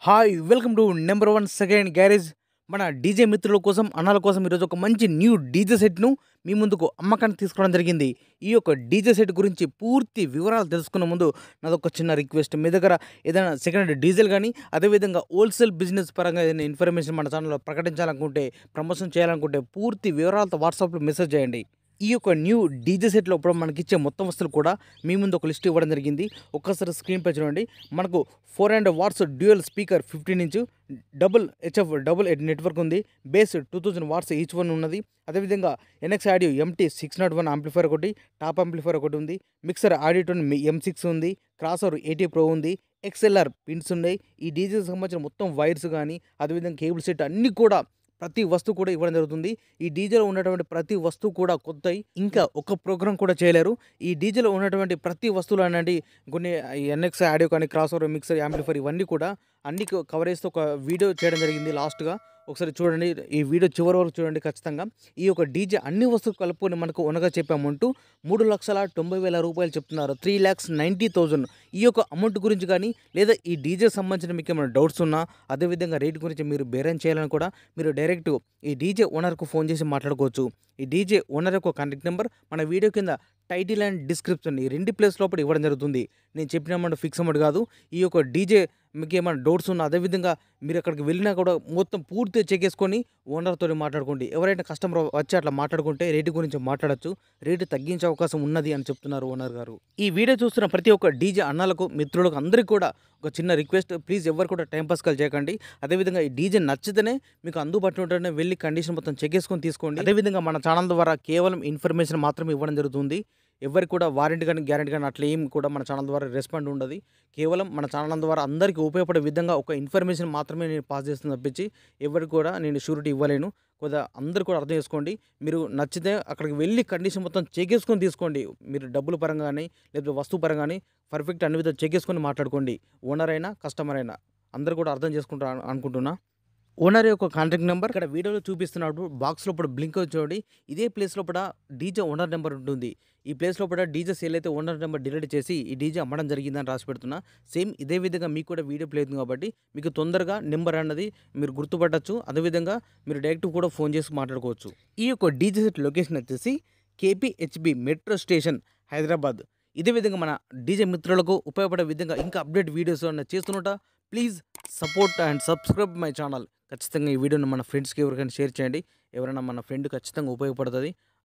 hi welcome to number one second garage మన DJ మిత్రుల కోసం అన్నాల కోసం ఈరోజు ఒక మంచి న్యూ డీజే సెట్ను మీ ముందుకు అమ్మకానికి తీసుకోవడం జరిగింది ఈ యొక్క డీజే సెట్ గురించి పూర్తి వివరాలు తెలుసుకున్న ముందు నాదొక చిన్న రిక్వెస్ట్ మీ దగ్గర ఏదైనా సెకండ్ హ్యాండ్ డీజిల్ కానీ అదేవిధంగా హోల్సేల్ బిజినెస్ పరంగా ఏదైనా ఇన్ఫర్మేషన్ మన ఛానల్లో ప్రకటించాలనుకుంటే ప్రమోషన్ చేయాలనుకుంటే పూర్తి వివరాలతో వాట్సాప్లో మెసేజ్ చేయండి ఈ యొక్క న్యూ డీజే సెట్లో ఇప్పుడు మనకి ఇచ్చే మొత్తం వస్తువులు కూడా మీ ముందు ఒక లిస్ట్ ఇవ్వడం జరిగింది ఒక్కసారి స్క్రీన్ పై చూడండి మనకు four and watts dual speaker fifteen inch double HF double ఎడ్ నెట్వర్క్ ఉంది base two thousand watts each one ఉన్నది అదేవిధంగా NX audio MT six naught one amplifier ఒకటి టాప్ ఆంప్లిఫైర్ ఒకటి ఉంది మిక్సర్ ఆడియోటోన్ ఎం సిక్స్ ఉంది క్రాస్ ఓవర్ ఎయిటీ ప్రో ఉంది XLR pins ఉన్నాయి ఈ డీజేకి సంబంధించిన మొత్తం వైర్స్ కానీ అదేవిధంగా కేబుల్ సెట్ అన్నీ కూడా ప్రతి వస్తువు కూడా ఇవ్వడం జరుగుతుంది ఈ డీజేలో ఉన్నటువంటి ప్రతి వస్తువు కూడా కొత్తవి ఇంకా ఒక ప్రోగ్రామ్ కూడా చేయలేరు ఈ డీజేలో ఉన్నటువంటి ప్రతి వస్తువులు అనేది కొన్ని ఎన్ఎక్స్ ఆడియో కానీ క్రాస్ ఓవర్ మిక్సర్ యాంప్లిఫైర్ ఇవన్నీ కూడా అన్ని కవర్ చేస్తూ ఒక వీడియో చేయడం జరిగింది లాస్ట్గా ఒకసారి చూడండి ఈ వీడియో చివరి వరకు చూడండి ఖచ్చితంగా ఈ యొక్క డీజే అన్ని వస్తువులు కలుపుకొని మనకు ఉనగా చెప్పే అమౌంట్ మూడు లక్షల తొంభై వేల రూపాయలు చెప్తున్నారు త్రీ ల్యాక్స్ నైంటీ థౌజండ్ ఈ యొక్క అమౌంట్ గురించి కానీ లేదా ఈ డీజే సంబంధించిన మీకు ఏమైనా డౌట్స్ ఉన్నా అదేవిధంగా రేట్ గురించి మీరు బేరం చేయాలని కూడా మీరు డైరెక్ట్ ఈ డీజే ఓనర్కు ఫోన్ చేసి మాట్లాడుకోవచ్చు ఈ డీజే ఓనర్ యొక్క కాంటాక్ట్ నెంబర్ మన వీడియో కింద టైటిల్ అండ్ డిస్క్రిప్షన్ ఈ రెండు ప్లేస్ లోపల ఇవ్వడం జరుగుతుంది నేను చెప్పిన అమౌంట్ ఫిక్స్ అమౌంట్ కాదు ఈ యొక్క డీజే మీకు ఏమైనా డౌట్స్ ఉన్నా అదేవిధంగా మీరు అక్కడికి వెళ్ళినా కూడా మొత్తం పూర్తిగా చెక్ చేసుకొని ఓనర్తో మాట్లాడుకోండి ఎవరైనా కస్టమర్ వచ్చి అట్లా మాట్లాడుకుంటే రేటు గురించి మాట్లాడచ్చు రేటు తగ్గించే అవకాశం ఉన్నది అని చెప్తున్నారు ఓనర్ గారు ఈ వీడియో చూస్తున్న ప్రతి ఒక్క డీజే అన్నలకు మిత్రులకు అందరికీ కూడా ఒక చిన్న రిక్వెస్ట్ ప్లీజ్ ఎవరు కూడా టైం పాస్ కాల్ చేయకండి అదేవిధంగా ఈ డీజే నచ్చితేనే మీకు అందుబాటులో ఉంటేనే వెళ్ళి కండిషన్ మొత్తం చెక్ చేసుకొని తీసుకోండి అదేవిధంగా మన ఛానల్ ద్వారా కేవలం ఇన్ఫర్మేషన్ మాత్రమే ఇవ్వడం జరుగుతుంది ఎవరికి కూడా వారంటీ కానీ గ్యారంటీ కానీ అట్లా ఏం కూడా మన ఛానల్ ద్వారా రెస్పాండ్ ఉండదు కేవలం మన ఛానల్ ద్వారా అందరికీ ఉపయోగపడే విధంగా ఒక ఇన్ఫర్మేషన్ మాత్రమే నేను పాస్ చేస్తుంది తప్పించి ఎవరికి కూడా నేను షూరిటీ ఇవ్వలేను కొద్దిగా అందరూ కూడా అర్థం చేసుకోండి మీరు నచ్చితే అక్కడికి వెళ్ళి కండిషన్ మొత్తం చెక్ చేసుకొని తీసుకోండి మీరు డబ్బుల పరంగా కానీ లేకపోతే వస్తువు పరంగా కానీ పర్ఫెక్ట్ అన్ని విధాలు చెక్ చేసుకొని మాట్లాడుకోండి ఓనర్ అయినా కస్టమర్ అయినా అందరూ కూడా అర్థం చేసుకుంటారు అనుకుంటున్నా ఓనర్ యొక్క కాంటాక్ట్ నెంబర్ ఇక్కడ వీడియోలో చూపిస్తున్నప్పుడు బాక్స్ లోపల బ్లింక్ చూడండి ఇదే ప్లేస్ లోపల డీజే ఓనర్ నెంబర్ ఉంటుంది ఈ ప్లేస్ లోపల డీజే సేల్ అయితే ఓనర్ నెంబర్ డిలీట్ చేసి ఈ డీజే అమ్మడం జరిగిందని రాసి పెడుతున్నా సేమ్ ఇదే విధంగా మీకు కూడా వీడియో ప్లే అవుతుంది కాబట్టి మీకు తొందరగా నెంబర్ అన్నది మీరు గుర్తుపట్టచ్చు అదేవిధంగా మీరు డైరెక్ట్ కూడా ఫోన్ చేసి మాట్లాడుకోవచ్చు ఈ యొక్క డీజే సెట్ లొకేషన్ వచ్చేసి కేపీహెచ్బి మెట్రో స్టేషన్ హైదరాబాద్ ఇదే విధంగా మన డీజే మిత్రులకు ఉపయోగపడే విధంగా ఇంకా అప్డేట్ వీడియోస్ అన్న చేస్తున్నట please support and subscribe my channel ఖచ్చితంగా ఈ వీడియోని మన ఫ్రెండ్స్కి ఎవరికైనా షేర్ చేయండి ఎవరైనా మన ఫ్రెండ్ ఖచ్చితంగా ఉపయోగపడుతుంది